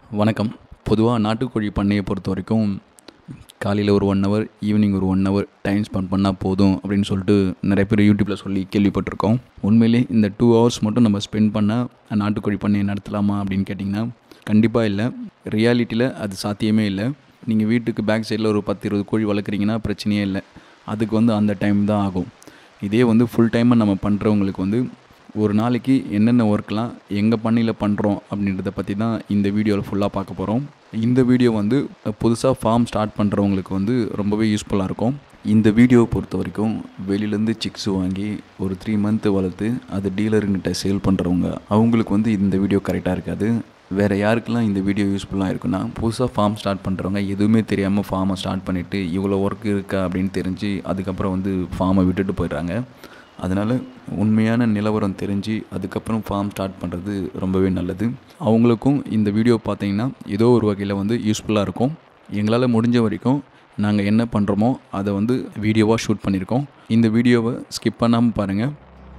வணக்கம் பொதுவாக நாட்டுக்கோழி பண்ணையை பொறுத்த வரைக்கும் காலையில் ஒரு ஒன் ஹவர் ஈவினிங் ஒரு ஒன் ஹவர் டைம் ஸ்பெண்ட் பண்ணால் போதும் அப்படின்னு சொல்லிட்டு நிறைய பேர் யூடியூப்பில் சொல்லி கேள்விப்பட்டிருக்கோம் உண்மையிலே இந்த டூ ஹவர்ஸ் மட்டும் நம்ம ஸ்பெண்ட் பண்ணால் நாட்டுக்கோழி பண்ணையை நடத்தலாமா அப்படின்னு கேட்டிங்கன்னா கண்டிப்பாக இல்லை ரியாலிட்டியில் அது சாத்தியமே இல்லை நீங்கள் வீட்டுக்கு பேக் சைடில் ஒரு பத்து இருபது கோழி வளர்க்குறீங்கன்னா பிரச்சனையே இல்லை அதுக்கு வந்து அந்த டைம் தான் ஆகும் இதே வந்து ஃபுல் டைமாக நம்ம பண்ணுறவங்களுக்கு வந்து ஒரு நாளைக்கு என்னென்ன ஒர்க்லாம் எங்கள் பண்ணையில் பண்ணுறோம் அப்படின்றத பற்றி தான் இந்த வீடியோவில் ஃபுல்லாக பார்க்க போகிறோம் இந்த வீடியோ வந்து புதுசாக ஃபார்ம் ஸ்டார்ட் பண்ணுறவங்களுக்கு வந்து ரொம்பவே யூஸ்ஃபுல்லாக இருக்கும் இந்த வீடியோவை பொறுத்த வரைக்கும் வெளியிலேருந்து சிக்ஸ் வாங்கி ஒரு த்ரீ மந்த்து வளர்த்து அது டீலருங்கிட்ட சேல் பண்ணுறவங்க அவங்களுக்கு வந்து இந்த வீடியோ கரெக்டாக இருக்காது வேறு யாருக்கெல்லாம் இந்த வீடியோ யூஸ்ஃபுல்லாக இருக்குன்னா புதுசாக ஃபார்ம் ஸ்டார்ட் பண்ணுறவங்க எதுவுமே தெரியாமல் ஃபார்மை ஸ்டார்ட் பண்ணிவிட்டு இவ்வளோ ஒர்க் இருக்கா அப்படின்னு தெரிஞ்சு அதுக்கப்புறம் வந்து ஃபார்மை விட்டுட்டு போயிடுறாங்க அதனால் உண்மையான நிலவரம் தெரிஞ்சு அதுக்கப்புறம் ஃபார்ம் ஸ்டார்ட் பண்ணுறது ரொம்பவே நல்லது அவங்களுக்கும் இந்த வீடியோ பார்த்தீங்கன்னா ஏதோ ஒரு வகையில் வந்து யூஸ்ஃபுல்லாக இருக்கும் எங்களால் முடிஞ்ச வரைக்கும் நாங்கள் என்ன பண்ணுறோமோ அதை வந்து வீடியோவாக ஷூட் பண்ணியிருக்கோம் இந்த வீடியோவை ஸ்கிப் பண்ணாமல் பாருங்கள்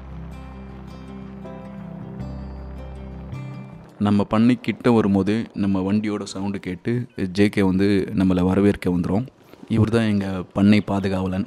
நம்ம பண்ணை கிட்ட வரும்போது நம்ம வண்டியோட சவுண்டு கேட்டு ஜேகே வந்து நம்மளை வரவேற்க வந்துடும் இவர் தான் எங்கள் பண்ணை பாதுகாவலன்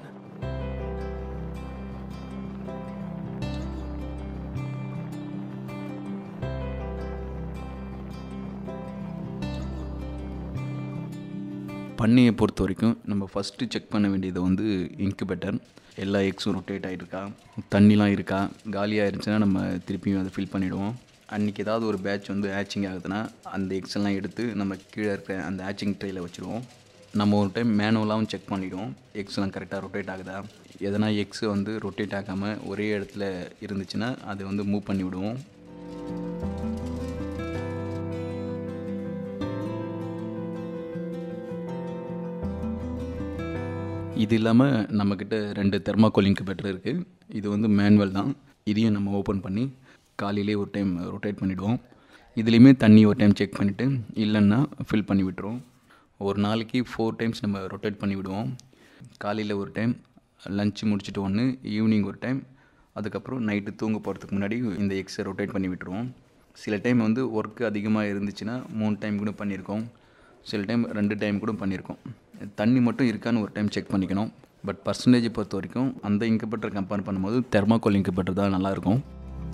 பண்ணையை பொறுத்த வரைக்கும் நம்ம ஃபஸ்ட்டு செக் பண்ண வேண்டியது வந்து இன்குபேட்டர் எல்லா எக்ஸும் ரொட்டேட் ஆகிருக்கா தண்ணிலாம் இருக்கா காலியாக இருந்துச்சுன்னா நம்ம திருப்பியும் அதை ஃபில் பண்ணிவிடுவோம் அன்றைக்கி ஏதாவது ஒரு பேட்ச் வந்து ஹேச்சிங் ஆகுதுன்னா அந்த எக்ஸ் எல்லாம் எடுத்து நம்ம கீழே இருக்கிற அந்த ஹேச்சிங் ட்ரேயில் வச்சுருவோம் நம்ம ஒரு டைம் மேனுவலாகவும் செக் பண்ணிவிடுவோம் எக்ஸ்லாம் கரெக்டாக ரொட்டேட் ஆகுதா எதனா எக்ஸ் வந்து ரொட்டேட் ஆகாமல் ஒரே இடத்துல இருந்துச்சுன்னா அதை வந்து மூவ் பண்ணி விடுவோம் இது இல்லாமல் நம்மக்கிட்ட ரெண்டு தெர்மாக்கோல் இன்குபேட்டர் இருக்குது இது வந்து மேனுவல் தான் இதையும் நம்ம ஓப்பன் பண்ணி காலையிலே ஒரு டைம் ரொட்டேட் பண்ணிவிடுவோம் இதுலேயுமே தண்ணி ஒரு டைம் செக் பண்ணிவிட்டு இல்லைன்னா ஃபில் பண்ணி விட்டுருவோம் ஒரு நாளைக்கு ஃபோர் டைம்ஸ் நம்ம ரொட்டேட் பண்ணி விடுவோம் காலையில் ஒரு டைம் லஞ்சு முடிச்சுட்டு ஒன்று ஈவினிங் ஒரு டைம் அதுக்கப்புறம் நைட்டு தூங்க போகிறதுக்கு முன்னாடி இந்த எக்ஸை ரொட்டேட் பண்ணி விட்டுருவோம் சில டைம் வந்து ஒர்க்கு அதிகமாக இருந்துச்சுன்னா மூணு டைம் கூட பண்ணியிருக்கோம் சில டைம் ரெண்டு டைம் கூட பண்ணியிருக்கோம் தண்ணி மட்டும் இருக்கான்னு ஒரு டைம் செக் பண்ணிக்கணும் பட் பர்சன்டேஜ் பொறுத்த வரைக்கும் அந்த இன்குபேட்டர் கம்பேர் பண்ணும்போது தெர்மாக்கோல் இன்குபேட்டர் தான் நல்லாயிருக்கும்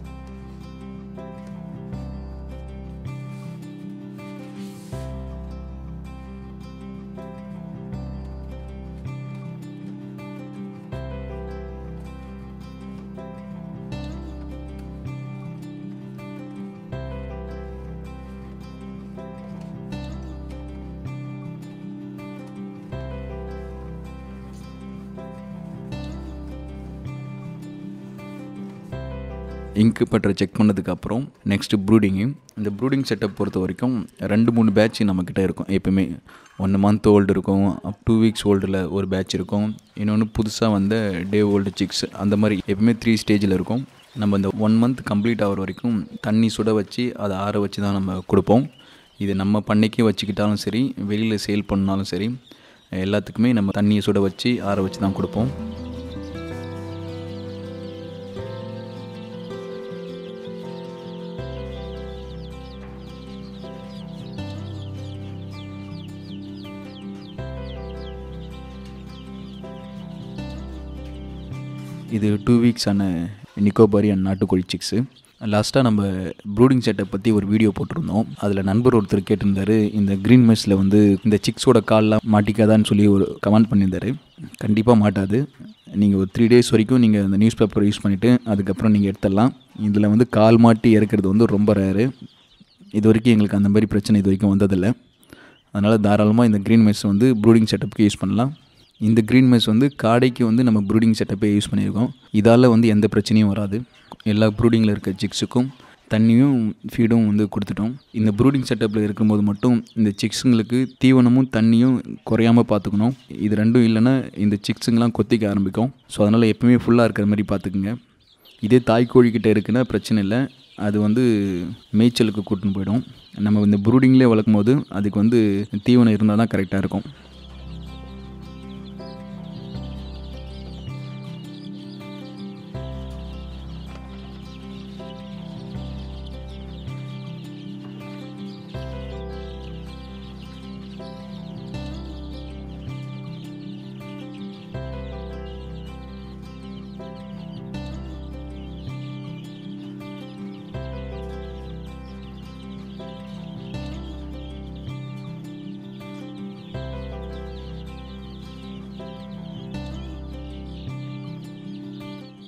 இங்கு பற்ற செக் பண்ணதுக்கப்புறம் நெக்ஸ்ட்டு ப்ரூடிங்கு இந்த ப்ரூடிங் செட்டப் பொறுத்த வரைக்கும் ரெண்டு மூணு பேட்ச் நம்மக்கிட்ட இருக்கும் எப்பயுமே ஒன் மந்த் ஓல்டு இருக்கும் அப் டூ வீக்ஸ் ஓல்டில் ஒரு பேட்ச் இருக்கும் இன்னொன்று புதுசாக வந்த டே ஓல்டு சிக்ஸ் அந்த மாதிரி எப்பவுமே த்ரீ ஸ்டேஜில் இருக்கும் நம்ம இந்த ஒன் மந்த் கம்ப்ளீட் ஆகிற வரைக்கும் தண்ணி சுட வச்சு அதை ஆற வச்சு தான் நம்ம கொடுப்போம் இது நம்ம பண்ணைக்கு வச்சுக்கிட்டாலும் சரி வெளியில் சேல் பண்ணாலும் சரி எல்லாத்துக்குமே நம்ம தண்ணியை சுட வச்சு ஆற வச்சு தான் கொடுப்போம் இது டூ வீக்ஸான நிக்கோபாரி அண்ட் நாட்டுக்கோழி சிக்ஸு லாஸ்ட்டாக நம்ம ப்ரூடிங் செட்டை பற்றி ஒரு வீடியோ போட்டிருந்தோம் அதில் நண்பர் ஒருத்தர் கேட்டிருந்தாரு இந்த க்ரீன் மெஸ்ஸில் வந்து இந்த சிக்ஸோட கால்லாம் மாட்டிக்காதான்னு சொல்லி ஒரு கமெண்ட் பண்ணியிருந்தாரு கண்டிப்பாக மாட்டாது நீங்கள் ஒரு த்ரீ டேஸ் வரைக்கும் நீங்கள் இந்த நியூஸ் பேப்பர் யூஸ் பண்ணிவிட்டு அதுக்கப்புறம் நீங்கள் எடுத்துடலாம் இதில் வந்து கால் மாட்டி இறக்குறது வந்து ரொம்ப ரேரு இது வரைக்கும் எங்களுக்கு அந்த மாதிரி பிரச்சனை இது வரைக்கும் வந்ததில்லை அதனால் தாராளமாக இந்த க்ரீன் மெஸ் வந்து ப்ரூடிங் செட்டப்புக்கு யூஸ் பண்ணலாம் இந்த க்ரீன் மெஸ் வந்து காடைக்கு வந்து நம்ம ப்ரூடிங் செட்டப்பே யூஸ் பண்ணியிருக்கோம் இதால் வந்து எந்த பிரச்சனையும் வராது எல்லா ப்ரூடிங்கில் இருக்க சிக்ஸுக்கும் தண்ணியும் ஃபீடும் வந்து கொடுத்துட்டோம் இந்த ப்ரூடிங் செட்டப்பில் இருக்கும்போது மட்டும் இந்த சிக்ஸுங்களுக்கு தீவனமும் தண்ணியும் குறையாமல் பார்த்துக்கணும் இது ரெண்டும் இல்லைன்னா இந்த சிக்ஸுங்கெலாம் கொத்திக்க ஆரம்பிக்கும் ஸோ அதனால் எப்பவுமே ஃபுல்லாக இருக்கிற மாதிரி பார்த்துக்குங்க இதே தாய்க்கோழிக்கிட்ட இருக்குன்னா பிரச்சனை இல்லை அது வந்து மேய்ச்சலுக்கு கூட்டின்னு போயிடும் நம்ம இந்த ப்ரூடிங்லேயே வளர்க்கும் போது அதுக்கு வந்து தீவனம் இருந்தால் தான் கரெக்டாக இருக்கும்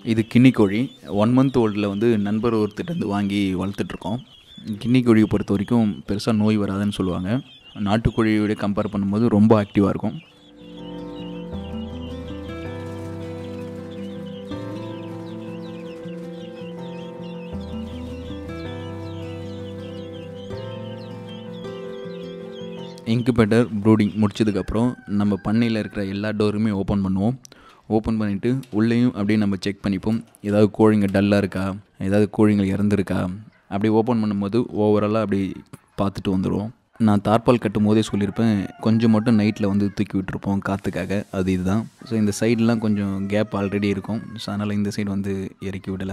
இது கின்னி கோழி ஒன் மந்த் ஓல்டில் வந்து நண்பர் ஒருத்தர் வந்து வாங்கி வளர்த்துட்ருக்கோம் கின்னி கோழியை பொறுத்த வரைக்கும் பெருசாக நோய் வராதுன்னு சொல்லுவாங்க நாட்டுக்கோழியோட கம்பேர் பண்ணும்போது ரொம்ப ஆக்டிவாக இருக்கும் இன்குபேட்டர் ப்ரூடிங் முடிச்சதுக்கப்புறம் நம்ம பண்ணையில் இருக்கிற எல்லா டோருமே ஓப்பன் பண்ணுவோம் ஓப்பன் பண்ணிவிட்டு உள்ளேயும் அப்படியே நம்ம செக் பண்ணிப்போம் ஏதாவது கோழிங்க டல்லாக இருக்கா ஏதாவது கோழிங்க இறந்துருக்கா அப்படி ஓப்பன் பண்ணும்போது ஓவராலாக அப்படி பார்த்துட்டு வந்துடுவோம் நான் தார்பால் கட்டும் போதே சொல்லியிருப்பேன் கொஞ்சம் மட்டும் நைட்டில் வந்து தூக்கி விட்டுருப்போம் காற்றுக்காக அது இதுதான் ஸோ இந்த சைட்லாம் கொஞ்சம் கேப் ஆல்ரெடி இருக்கும் ஸோ அதனால் இந்த சைடு வந்து இறக்கி விடலை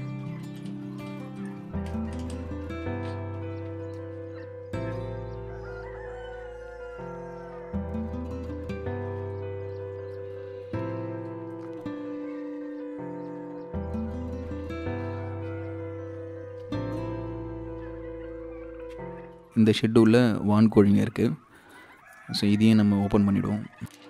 இந்த ஷெட்டுள்ள வான் கோழிங்க இருக்குது ஸோ இதையும் நம்ம ஓப்பன் பண்ணிவிடுவோம்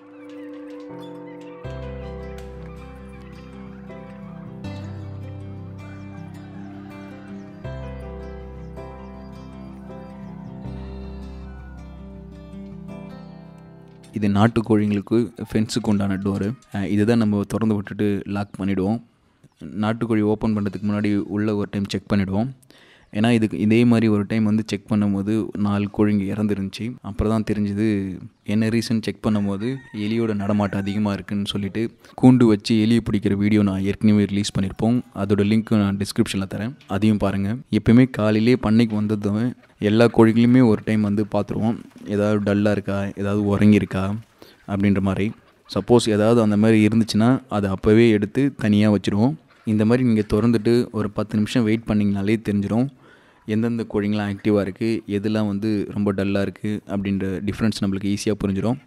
இது நாட்டு கோழிங்களுக்கு ஃபென்ஸுக்கு உண்டான டோரு இதுதான் நம்ம திறந்து விட்டுட்டு லாக் பண்ணிவிடுவோம் நாட்டுக்கோழி ஓப்பன் பண்ணுறதுக்கு முன்னாடி உள்ளே ஒரு டைம் செக் பண்ணிவிடுவோம் ஏன்னா இதுக்கு இதே மாதிரி ஒரு டைம் வந்து செக் பண்ணும்போது நாலு கோழிங்க இறந்துருந்துச்சு அப்புறம் தான் தெரிஞ்சுது என்ன ரீசன் செக் பண்ணும்போது எலியோட நடமாட்டம் அதிகமாக இருக்குன்னு சொல்லிட்டு கூண்டு வச்சு எலியை பிடிக்கிற வீடியோ நான் ஏற்கனவே ரிலீஸ் பண்ணியிருப்போம் அதோட லிங்க் நான் டிஸ்கிரிப்ஷனில் தரேன் அதையும் பாருங்கள் எப்பயுமே காலையிலே பண்ணைக்கு வந்ததும் எல்லா கோழிகளையுமே ஒரு டைம் வந்து பார்த்துருவோம் ஏதாவது டல்லாக இருக்கா ஏதாவது உறங்கியிருக்கா அப்படின்ற மாதிரி சப்போஸ் ஏதாவது அந்த மாதிரி இருந்துச்சுன்னா அதை அப்போவே எடுத்து தனியாக வச்சுருவோம் இந்த மாதிரி நீங்கள் திறந்துட்டு ஒரு பத்து நிமிஷம் வெயிட் பண்ணிங்கனாலே தெரிஞ்சிடும் எந்தெந்த கோழிங்களாம் ஆக்டிவாக இருக்குது எதெல்லாம் வந்து ரொம்ப டல்லாக இருக்குது அப்படின்ற டிஃப்ரென்ஸ் நம்மளுக்கு ஈஸியாக புரிஞ்சிடும்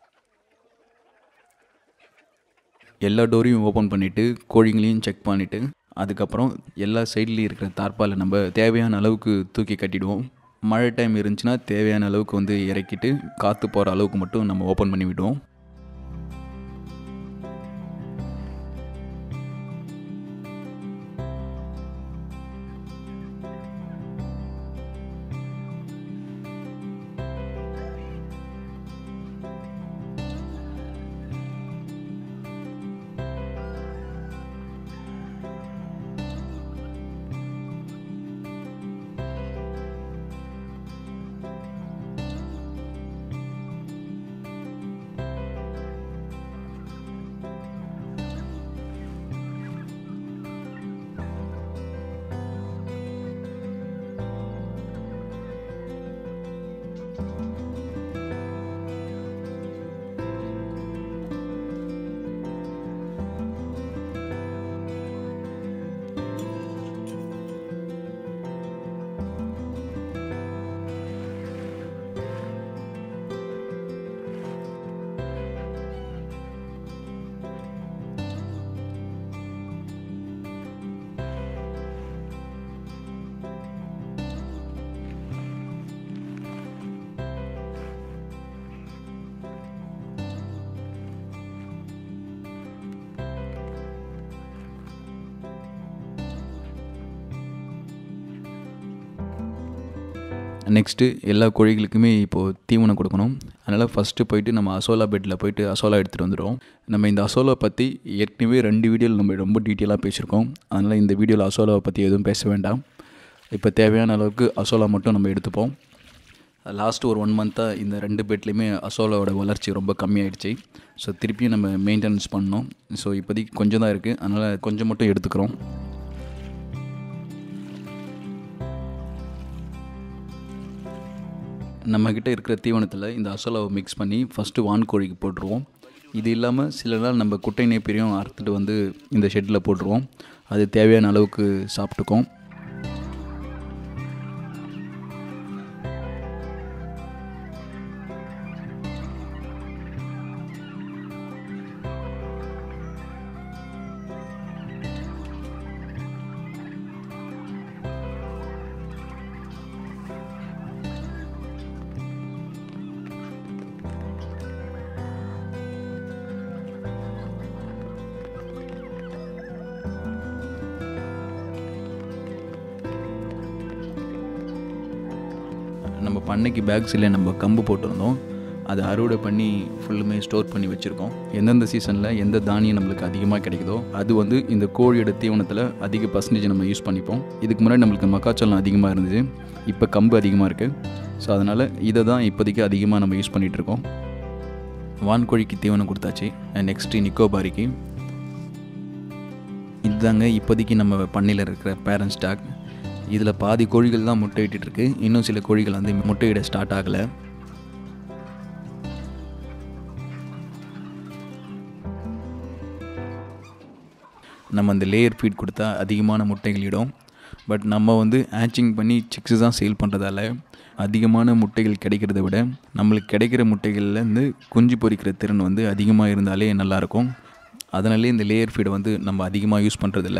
எல்லா டோரையும் ஓப்பன் பண்ணிவிட்டு கோழிங்களையும் செக் பண்ணிவிட்டு அதுக்கப்புறம் எல்லா சைட்லேயும் இருக்கிற தார்ப்பாலை நம்ம தேவையான அளவுக்கு தூக்கி கட்டிடுவோம் மழை டைம் இருந்துச்சுன்னா தேவையான அளவுக்கு வந்து இறக்கிட்டு காற்று போகிற அளவுக்கு மட்டும் நம்ம ஓப்பன் பண்ணி விடுவோம் நெக்ஸ்ட்டு எல்லா கோழிகளுக்குமே இப்போது தீவனம் கொடுக்கணும் அதனால் ஃபஸ்ட்டு போயிட்டு நம்ம அசோலா பெட்டில் போயிட்டு அசோலா எடுத்துகிட்டு வந்துடுவோம் நம்ம இந்த அசோலா பற்றி ஏற்கனவே ரெண்டு வீடியோவில் நம்ம ரொம்ப டீட்டெயிலாக பேசியிருக்கோம் அதனால் இந்த வீடியோவில் அசோலாவை பற்றி எதுவும் பேச வேண்டாம் இப்போ தேவையான அளவுக்கு அசோலா மட்டும் நம்ம எடுத்துப்போம் லாஸ்ட்டு ஒரு ஒன் மந்த்தாக இந்த ரெண்டு பெட்லேயுமே அசோலாவோட வளர்ச்சி ரொம்ப கம்மியாயிடுச்சு ஸோ திருப்பியும் நம்ம மெயின்டெனன்ஸ் பண்ணோம் ஸோ இப்போதைக்கு கொஞ்சம் தான் இருக்குது அதனால் கொஞ்சம் மட்டும் எடுத்துக்கிறோம் நம்மக்கிட்ட இருக்கிற தீவனத்தில் இந்த அசோலாவை மிக்ஸ் பண்ணி ஃபஸ்ட்டு வான்கோழிக்கு போட்டுருவோம் இது இல்லாமல் சில நாள் நம்ம குட்டை நேப்பிரியும் அறுத்துட்டு வந்து இந்த ஷெட்டில் போட்டுருவோம் அது தேவையான அளவுக்கு சாப்பிட்டுக்கும் நம்ம பண்ணைக்கு பேக் சைடில் நம்ம கம்பு போட்டிருந்தோம் அதை அறுவடை பண்ணி ஃபுல்லுமே ஸ்டோர் பண்ணி வச்சுருக்கோம் எந்தெந்த சீசனில் எந்த தானியம் நம்மளுக்கு அதிகமாக கிடைக்குதோ அது வந்து இந்த கோழியோட தீவனத்தில் அதிக பர்சன்டேஜ் நம்ம யூஸ் பண்ணிப்போம் இதுக்கு முன்னாடி நம்மளுக்கு மக்காச்சோளம் அதிகமாக இருந்துச்சு இப்போ கம்பு அதிகமாக இருக்குது ஸோ அதனால் இதை தான் இப்போதைக்கு அதிகமாக நம்ம யூஸ் பண்ணிகிட்ருக்கோம் வான்கோழிக்கு தீவனம் கொடுத்தாச்சு நெக்ஸ்ட்டு நிக்கோபாரிக்கு இதுதாங்க இப்போதைக்கு நம்ம பண்ணையில் இருக்கிற பேரண்ட் ஸ்டாக் இதில் பாதி கோழிகள் தான் முட்டையிட்டு இருக்கு இன்னும் சில கோழிகள் வந்து முட்டையிட ஸ்டார்ட் ஆகலை நம்ம அந்த லேயர் ஃபீட் கொடுத்தா அதிகமான முட்டைகள் இடும் பட் நம்ம வந்து ஆச்சிங் பண்ணி சிக்ஸு தான் சேல் பண்ணுறதால அதிகமான முட்டைகள் கிடைக்கிறத விட நம்மளுக்கு கிடைக்கிற முட்டைகள்லேருந்து குஞ்சு பொரிக்கிற திறன் வந்து அதிகமாக இருந்தாலே நல்லாயிருக்கும் அதனாலே இந்த லேயர் ஃபீடை வந்து நம்ம அதிகமாக யூஸ் பண்ணுறதில்ல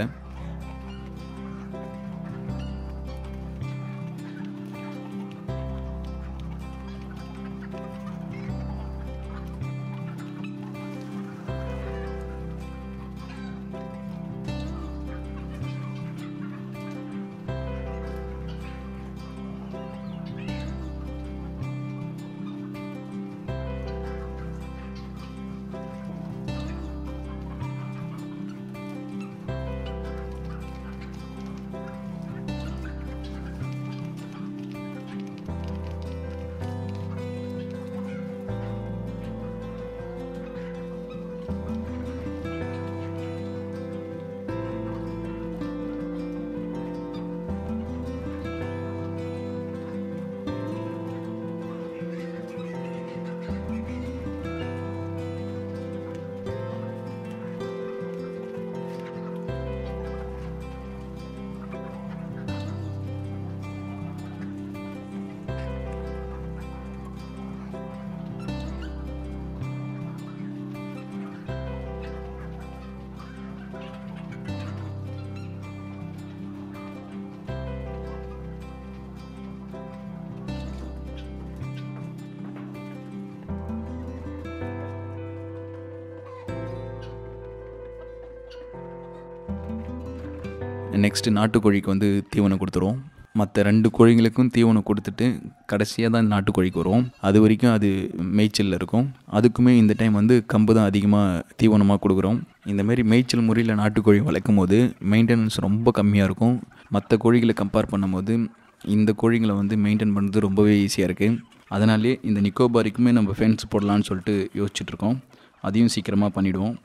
நெக்ஸ்ட்டு நாட்டுக்கோழிக்கு வந்து தீவனம் கொடுத்துருவோம் மற்ற ரெண்டு கோழிங்களுக்கும் தீவனம் கொடுத்துட்டு கடைசியாக தான் நாட்டுக்கோழிக்கு வரும் அது வரைக்கும் அது மேய்ச்சலில் இருக்கும் அதுக்குமே இந்த டைம் வந்து கம்பு தான் அதிகமாக தீவனமாக கொடுக்குறோம் இந்தமாரி மேய்ச்சல் முறையில் நாட்டுக்கோழி வளர்க்கும் போது மெயின்டெனன்ஸ் ரொம்ப கம்மியாக இருக்கும் மற்ற கோழிகளை கம்பேர் பண்ணும்போது இந்த கோழிங்களை வந்து மெயின்டைன் பண்ணுறது ரொம்பவே ஈஸியாக இருக்குது அதனாலே இந்த நிக்கோபாரிக்குமே நம்ம ஃபென்ஸ் போடலான்னு சொல்லிட்டு யோசிச்சுட்ருக்கோம் அதையும் சீக்கிரமாக பண்ணிவிடுவோம்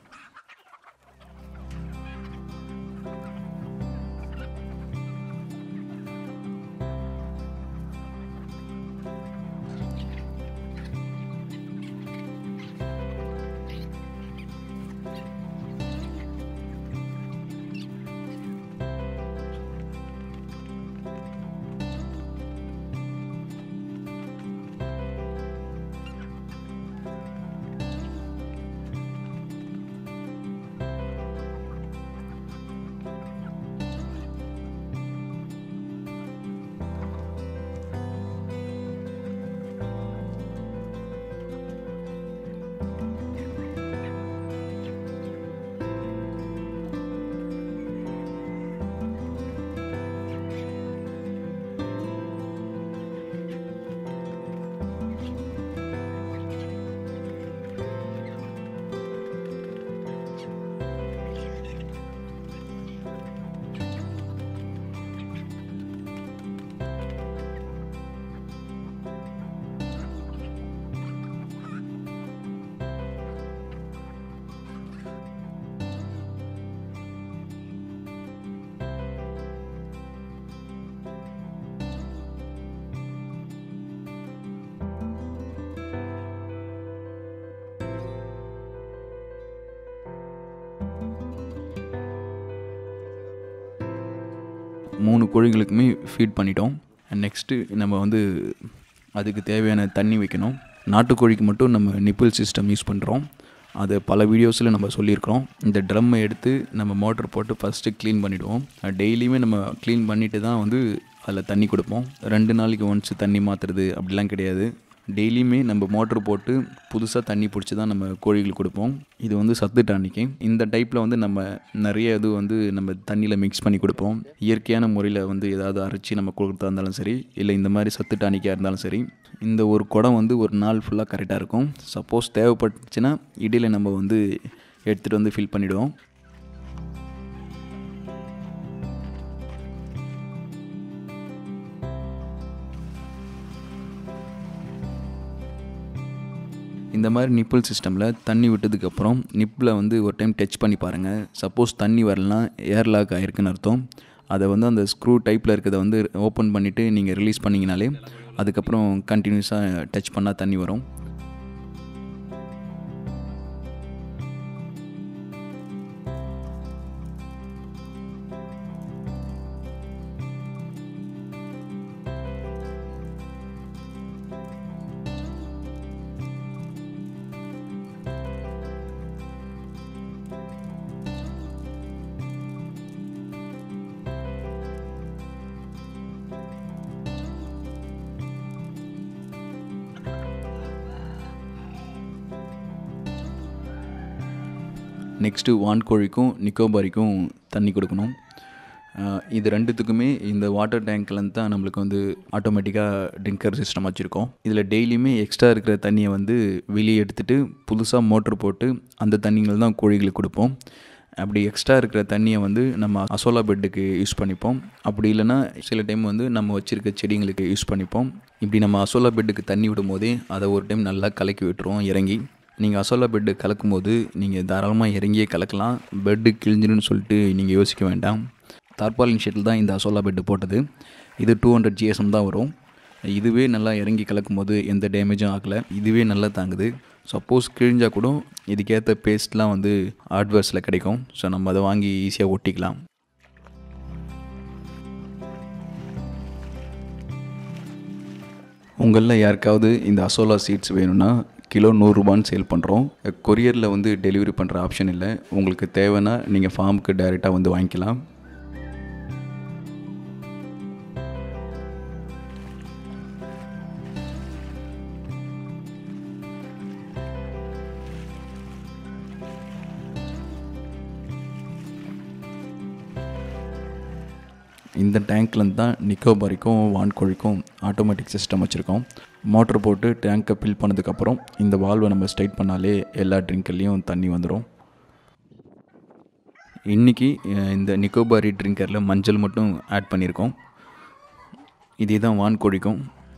மூணு கோழிகளுக்குமே ஃபீட் பண்ணிட்டோம் நெக்ஸ்ட்டு நம்ம வந்து அதுக்கு தேவையான தண்ணி வைக்கணும் நாட்டுக்கோழிக்கு மட்டும் நம்ம நிப்பிள் சிஸ்டம் யூஸ் பண்ணுறோம் அது பல வீடியோஸில் நம்ம சொல்லியிருக்கிறோம் இந்த ட்ரம்மை எடுத்து நம்ம மோட்டர் போட்டு ஃபஸ்ட்டு க்ளீன் பண்ணிவிடுவோம் டெய்லியுமே நம்ம க்ளீன் பண்ணிவிட்டு தான் வந்து அதில் தண்ணி கொடுப்போம் ரெண்டு நாளைக்கு ஒன்ஸ் தண்ணி மாற்றுறது அப்படிலாம் கிடையாது டெய்லியுமே நம்ம மோட்ரு போட்டு புதுசாக தண்ணி பிடிச்சி தான் நம்ம கோழிகளுக்கு கொடுப்போம் இது வந்து சத்து டானிக்கு இந்த டைப்பில் வந்து நம்ம நிறைய இது வந்து நம்ம தண்ணியில் மிக்ஸ் பண்ணி கொடுப்போம் இயற்கையான முறையில் வந்து ஏதாவது அரைச்சி நம்ம கொடுத்தா இருந்தாலும் சரி இல்லை இந்த மாதிரி சத்து டானிக்காக இருந்தாலும் சரி இந்த ஒரு குடம் வந்து ஒரு நாள் ஃபுல்லாக கரெக்டாக இருக்கும் சப்போஸ் தேவைப்பட்டுச்சுன்னா இடையில நம்ம வந்து எடுத்துகிட்டு வந்து ஃபில் பண்ணிவிடுவோம் இந்த மாதிரி நிப்பிள் சிஸ்டமில் தண்ணி விட்டதுக்கப்புறம் நிப்பில் வந்து ஒரு டைம் டச் பண்ணி பாருங்கள் சப்போஸ் தண்ணி வரலாம் ஏர் லாக் ஆகிருக்குன்னு அர்த்தம் அதை வந்து அந்த ஸ்க்ரூ டைப்பில் இருக்கிறத வந்து ஓப்பன் பண்ணிவிட்டு நீங்கள் ரிலீஸ் பண்ணிங்கனாலே அதுக்கப்புறம் கண்டினியூஸாக டச் பண்ணால் தண்ணி வரும் நெக்ஸ்ட்டு வான்கோழிக்கும் நிக்கோபாரிக்கும் தண்ணி கொடுக்கணும் ஆஹ் இது ரெண்டுத்துக்குமே இந்த வாட்டர் டேங்க்லேருந்து தான் நம்மளுக்கு வந்து ஆட்டோமேட்டிக்காக ட்ரிங்கர் சிஸ்டம் வச்சுருக்கோம் இதில் டெய்லியுமே எக்ஸ்ட்ரா இருக்கிற தண்ணியை வந்து வெளியே எடுத்துகிட்டு புதுசாக மோட்ரு போட்டு அந்த தண்ணிகள் தான் கோழிகளுக்கு கொடுப்போம் அப்படி எக்ஸ்ட்ரா இருக்கிற தண்ணியை வந்து நம்ம அசோலா பெட்டுக்கு யூஸ் பண்ணிப்போம் அப்படி இல்லைன்னா சில டைம் வந்து நம்ம வச்சுருக்க செடிங்களுக்கு யூஸ் பண்ணிப்போம் இப்படி நம்ம அசோலா பெட்டுக்கு தண்ணி விடும் போதே அதை ஒரு டைம் நல்லா கலக்கி விட்டுருவோம் இறங்கி நீங்கள் அசோலா பெட்டு கலக்கும் போது நீங்கள் தாராளமாக இறங்கியே கலக்கலாம் பெட்டு கிழிஞ்சிருன்னு சொல்லிட்டு நீங்கள் யோசிக்க வேண்டாம் தார்பாலின் ஷீட்டில் தான் இந்த அசோலா பெட்டு போட்டது இது டூ ஹண்ட்ரட் ஜிஎஸ்எம் தான் வரும் இதுவே நல்லா இறங்கி கலக்கும் போது எந்த டேமேஜும் ஆகலை இதுவே நல்லா தாங்குது சப்போஸ் கிழிஞ்சால் கூட இதுக்கேற்ற பேஸ்ட்லாம் வந்து ஹார்ட்வேர்ஸில் கிடைக்கும் ஸோ நம்ம அதை வாங்கி ஈஸியாக ஒட்டிக்கலாம் உங்களில் யாருக்காவது இந்த அசோலா சீட்ஸ் வேணும்னா கிலோ நூறுரூபான்னு சேல் பண்ணுறோம் கொரியரில் வந்து டெலிவரி பண்ணுற ஆப்ஷன் இல்லை உங்களுக்கு தேவைன்னா நீங்கள் ஃபார்முக்கு டைரெக்டாக வந்து வாங்கிக்கலாம் இந்த டேங்க்லேருந்து தான் நிக்கோபாரிக்கும் வான்கோழிக்கும் ஆட்டோமேட்டிக் சிஸ்டம் வச்சுருக்கோம் மோட்ரு போட்டு டேங்க்கை ஃபில் பண்ணதுக்கப்புறம் இந்த வால்வை நம்ம ஸ்ட்ரைட் பண்ணாலே எல்லா ட்ரிங்கர்லேயும் தண்ணி வந்துடும் இன்றைக்கி இந்த நிக்கோபாரி ட்ரிங்கரில் மஞ்சள் மட்டும் ஆட் பண்ணியிருக்கோம் இதே தான் வான்கோழிக்கும்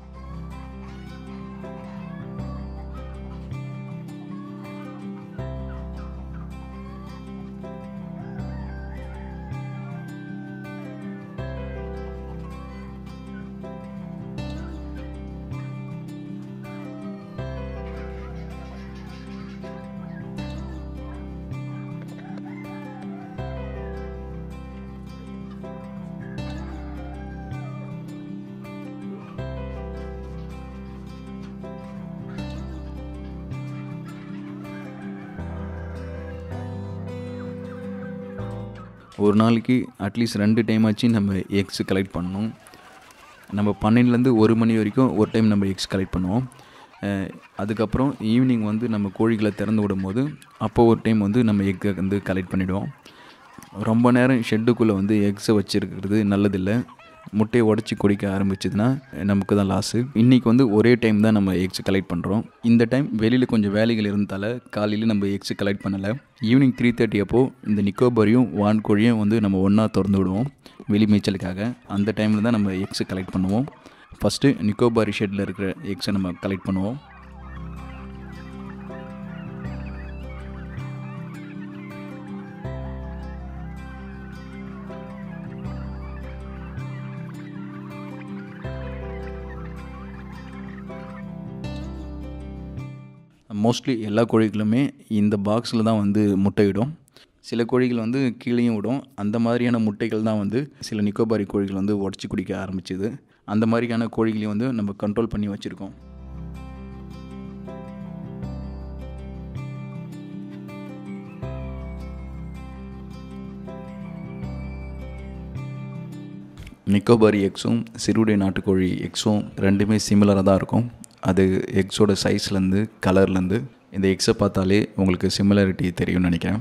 ஒரு நாளைக்கு அட்லீஸ்ட் ரெண்டு டைம் ஆச்சு நம்ம எக்ஸ் கலெக்ட் பண்ணணும் நம்ம பன்னெண்டுலேருந்து ஒரு மணி வரைக்கும் ஒரு டைம் நம்ம எக்ஸ் கலெக்ட் பண்ணுவோம் அஹ் அதுக்கப்புறம் ஈவினிங் வந்து நம்ம கோழிகளை திறந்து விடும்போது அப்போ ஒரு டைம் வந்து நம்ம எக்கை வந்து கலெக்ட் பண்ணிவிடுவோம் ரொம்ப நேரம் ஷெட்டுக்குள்ளே வந்து எக்ஸை வச்சுருக்கிறது நல்லதில்லை முட்டையை உடச்சி குடிக்க ஆரம்பிச்சதுன்னா நமக்கு தான் லாஸு இன்றைக்கி வந்து ஒரே டைம் தான் நம்ம எக்ஸ் கலெக்ட் பண்ணுறோம் இந்த டைம் வெளியில் கொஞ்சம் வேலைகள் இருந்ததால் காலையில் நம்ம எக்ஸ் கலெக்ட் பண்ணலை ஈவினிங் த்ரீ தேர்ட்டி அப்போது இந்த நிக்கோபரியும் வான்கோழியும் வந்து நம்ம ஒன்றா திறந்து விடுவோம் வெளி மேய்ச்சலுக்காக அந்த டைமில் தான் நம்ம எக்ஸ் கலெக்ட் பண்ணுவோம் ஃபஸ்ட்டு நிக்கோபாரி ஷெட்டில் இருக்கிற எக்ஸை நம்ம கலெக்ட் பண்ணுவோம் மோஸ்ட்லி எல்லா கோழிகளுமே இந்த பாக்ஸில் தான் வந்து முட்டையிடும் சில கோழிகள் வந்து கீழேயும் விடும் அந்த மாதிரியான முட்டைகள் தான் வந்து சில நிக்கோபாரி கோழிகள் வந்து உடச்சி குடிக்க ஆரம்பிச்சுது அந்த மாதிரியான கோழிகளையும் வந்து நம்ம கண்ட்ரோல் பண்ணி வச்சுருக்கோம் நிக்கோபாரி எக்ஸும் சிறுடை நாட்டுக்கோழி எக்ஸும் ரெண்டுமே சிமிலராக தான் இருக்கும் அது எக்ஸோட சைஸ்லேருந்து கலர்லேருந்து இந்த எக்ஸை பார்த்தாலே உங்களுக்கு சிமிலாரிட்டி தெரியும்னு நினைக்கிறேன்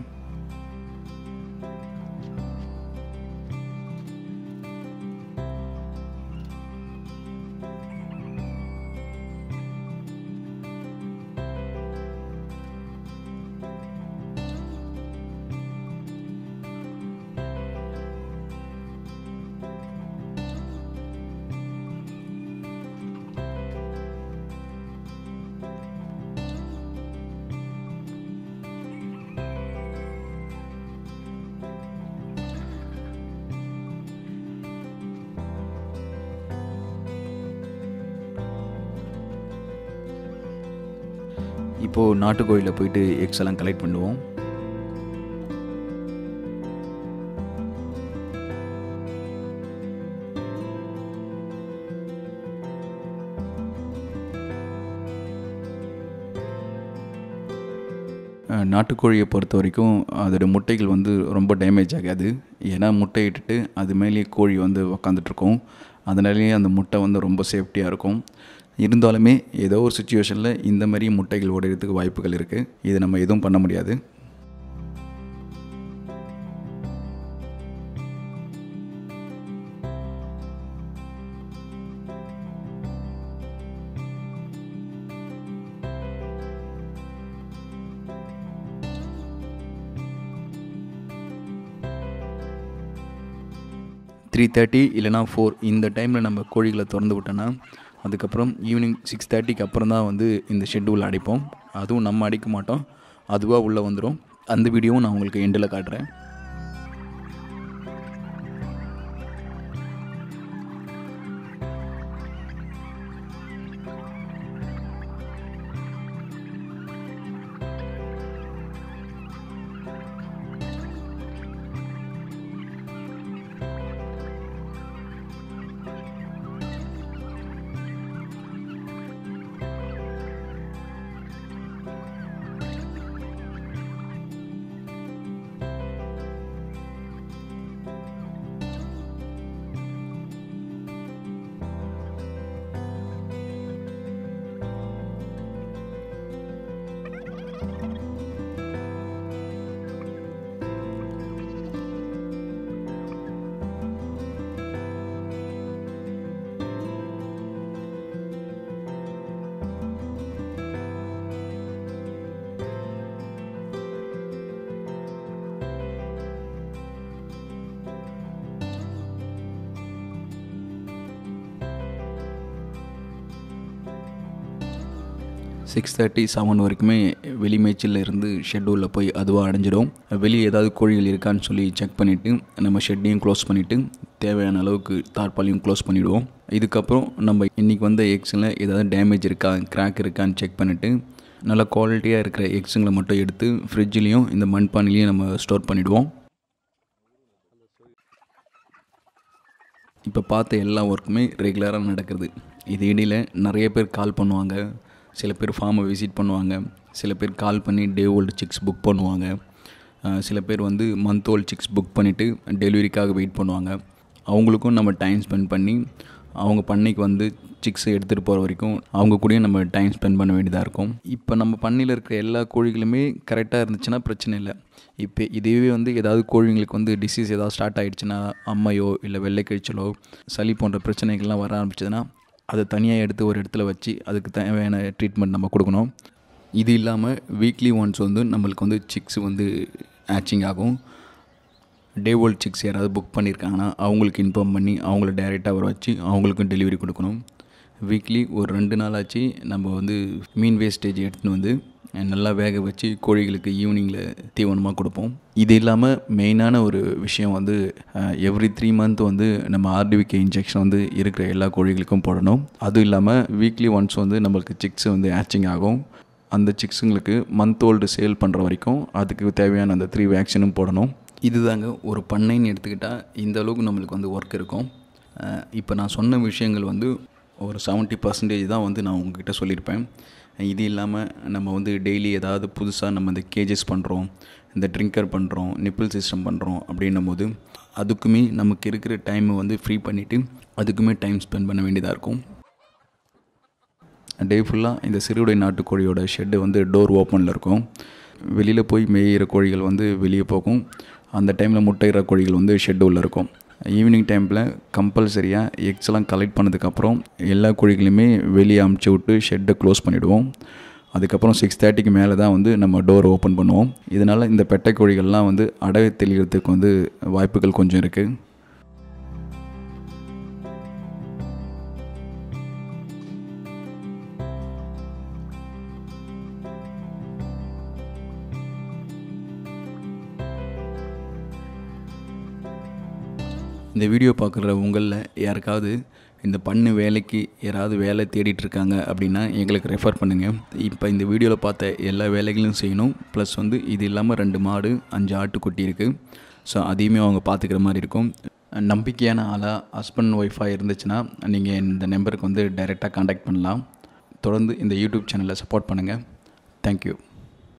இப்போது நாட்டுக்கோயிலில் போயிட்டு எக்ஸ் எல்லாம் கலெக்ட் பண்ணுவோம் அஹ், நாட்டுக்கோழியை பொறுத்த வரைக்கும் அதோட முட்டைகள் வந்து ரொம்ப டேமேஜ் ஆகாது ஏன்னா முட்டை இட்டுட்டு அது மேலேயே கோழி வந்து உக்காந்துட்ருக்கும் அதனாலேயே அந்த முட்டை வந்து ரொம்ப சேஃப்டியாக இருக்கும் இருந்தாலுமே ஏதோ ஒரு சுச்சுவேஷனில் இந்த மாதிரி முட்டைகள் உடையிறதுக்கு வாய்ப்புகள் இருக்குது இது நம்ம எதுவும் பண்ண முடியாது த்ரீ தேர்ட்டி இல்லைனா ஃபோர் இந்த டைமில் நம்ம கோழிகளை திறந்து விட்டோன்னா அதுக்கப்புறம் ஈவினிங் சிக்ஸ் தேர்ட்டிக்கு அப்புறம் தான் வந்து இந்த ஷெட்யூல் அடிப்போம் அதுவும் நம்ம அடிக்க மாட்டோம் அதுவாக உள்ளே வந்துடும் அந்த வீடியோவும் நான் உங்களுக்கு எண்டில் காட்டுறேன் சிக்ஸ் தேர்ட்டி செவன் வரைக்குமே வெளி மேய்ச்சலில் இருந்து ஷெட்யூலில் போய் அதுவாக அடைஞ்சிடும் வெளியே ஏதாவது கோழிகள் இருக்கான்னு சொல்லி செக் பண்ணிவிட்டு நம்ம ஷெட்டையும் க்ளோஸ் பண்ணிவிட்டு தேவையான அளவுக்கு தார்பாலையும் க்ளோஸ் பண்ணிவிடுவோம் இதுக்கப்புறம் நம்ம இன்றைக்கி வந்த எக்ஸில் ஏதாவது டேமேஜ் இருக்கா கிராக் இருக்கான்னு செக் பண்ணிவிட்டு நல்ல குவாலிட்டியாக இருக்கிற எக்ஸுங்களை மட்டும் எடுத்து ஃப்ரிட்ஜ்லேயும் இந்த மண்பானையிலையும் நம்ம ஸ்டோர் பண்ணிவிடுவோம் இப்போ பார்த்த எல்லா ஒர்க்குமே ரெகுலராக நடக்குது இது இடையில் நிறைய பேர் கால் பண்ணுவாங்க சில பேர் ஃபார்மை விசிட் பண்ணுவாங்க சில பேர் கால் பண்ணி டே ஓல்டு சிக்ஸ் புக் பண்ணுவாங்க அஹ் சில பேர் வந்து மந்த் ஓல்டு சிக்ஸ் புக் பண்ணிவிட்டு டெலிவரிக்காக வெயிட் பண்ணுவாங்க அவங்களுக்கும் நம்ம டைம் ஸ்பெண்ட் பண்ணி அவங்க பண்ணைக்கு வந்து சிக்ஸை எடுத்துகிட்டு போகிற வரைக்கும் அவங்க கூடயும் நம்ம டைம் ஸ்பெண்ட் பண்ண வேண்டியதாக இருக்கும் இப்போ நம்ம பண்ணையில் இருக்கிற எல்லா கோழிகளுமே கரெக்டாக இருந்துச்சுன்னா பிரச்சனை இல்லை இப்போ இதுவே வந்து ஏதாவது கோழிங்களுக்கு வந்து டிசீஸ் ஏதாவது ஸ்டார்ட் ஆகிடுச்சுன்னா அம்மையோ இல்லை வெள்ளை கழிச்சலோ சளி போன்ற பிரச்சனைகள்லாம் வர ஆரம்பிச்சதுன்னா அதை தனியாக எடுத்து ஒரு இடத்துல வச்சு அதுக்கு தேவையான ட்ரீட்மெண்ட் நம்ம கொடுக்கணும் இது இல்லாமல் வீக்லி ஒன்ஸ் வந்து நம்மளுக்கு வந்து சிக்ஸ் வந்து ஆச்சிங் ஆகும் டே ஓல்ட் சிக்ஸ் யாராவது புக் பண்ணியிருக்காங்கன்னா அவங்களுக்கு இன்ஃபார்ம் பண்ணி அவங்கள டைரெக்டாக வர வச்சு அவங்களுக்கும் டெலிவரி கொடுக்கணும் வீக்லி ஒரு ரெண்டு நாள் ஆச்சு நம்ம வந்து மீன் வேஸ்டேஜ் எடுத்துன்னு வந்து நல்லா வேக வச்சு கோழிகளுக்கு ஈவினிங்கில் தீவனமாக கொடுப்போம் இது இல்லாமல் மெயினான ஒரு விஷயம் வந்து எவ்ரி த்ரீ மந்த் வந்து நம்ம ஆர்டிவிகே இன்ஜெக்ஷன் வந்து இருக்கிற எல்லா கோழிகளுக்கும் போடணும் அதுவும் இல்லாமல் வீக்லி ஒன்ஸ் வந்து நம்மளுக்கு சிக்ஸ் வந்து ஆச்சிங் ஆகும் அந்த சிக்ஸுங்களுக்கு மந்த் ஓல்டு சேல் பண்ணுற வரைக்கும் அதுக்கு தேவையான அந்த த்ரீ வேக்சினும் போடணும் இதுதாங்க ஒரு பண்ணைன்னு எடுத்துக்கிட்டால் இந்த அளவுக்கு நம்மளுக்கு வந்து ஒர்க் இருக்கும் இப்போ நான் சொன்ன விஷயங்கள் வந்து ஒரு செவன்ட்டி பர்சன்டேஜ் தான் வந்து நான் உங்ககிட்ட சொல்லியிருப்பேன் இது இல்லாமல் நம்ம வந்து டெய்லி ஏதாவது புதுசாக நம்ம இந்த கேஜஸ் பண்ணுறோம் இந்த ட்ரிங்கர் பண்ணுறோம் நிப்பிள் சிஸ்டம் பண்ணுறோம் அப்படின்னும் போது அதுக்குமே நமக்கு இருக்கிற டைமை வந்து ஃப்ரீ பண்ணிவிட்டு அதுக்குமே டைம் ஸ்பெண்ட் பண்ண வேண்டியதாக இருக்கும் டே ஃபுல்லாக இந்த சிறுவிடை நாட்டுக்கோழியோட ஷெட்டு வந்து டோர் ஓப்பனில் இருக்கும் வெளியில் போய் மேயிற கோழிகள் வந்து வெளியே போகும் அந்த டைமில் முட்டையிற கோழிகள் வந்து ஷெட்டு உள்ளே இருக்கும் ஈவினிங் டைமில் கம்பல்சரியாக எக்ஸ் எல்லாம் கலெக்ட் பண்ணதுக்கப்புறம் எல்லா கோழிகளையுமே வெளியே அமுச்சு விட்டு ஷெட்டை க்ளோஸ் பண்ணிவிடுவோம் அதுக்கப்புறம் சிக்ஸ் தேர்ட்டிக்கு மேலே தான் வந்து நம்ம டோர் ஓப்பன் பண்ணுவோம் இதனால் இந்த பெட்டை கோழிகள்லாம் வந்து அடை தெளிகிறதுக்கு வந்து வாய்ப்புகள் கொஞ்சம் இருக்குது இந்த வீடியோ பார்க்குற உங்களில் யாருக்காவது இந்த பண்ணு வேலைக்கு யாராவது வேலை தேடிட்டு இருக்காங்க அப்படின்னா எங்களுக்கு ரெஃபர் பண்ணுங்கள் இப்போ இந்த வீடியோவில் பார்த்த எல்லா வேலைகளையும் செய்யணும் ப்ளஸ் வந்து இது இல்லாமல் ரெண்டு மாடு அஞ்சு ஆட்டுக்குட்டி இருக்குது ஸோ அதையுமே அவங்க பார்த்துக்கிற மாதிரி இருக்கும் நம்பிக்கையான ஆளாக ஹஸ்பண்ட் ஒய்ஃபாக இருந்துச்சுன்னா நீங்கள் இந்த நம்பருக்கு வந்து டைரெக்டாக காண்டாக்ட் பண்ணலாம் தொடர்ந்து இந்த யூடியூப் சேனலை சப்போர்ட் பண்ணுங்கள் தேங்க்யூ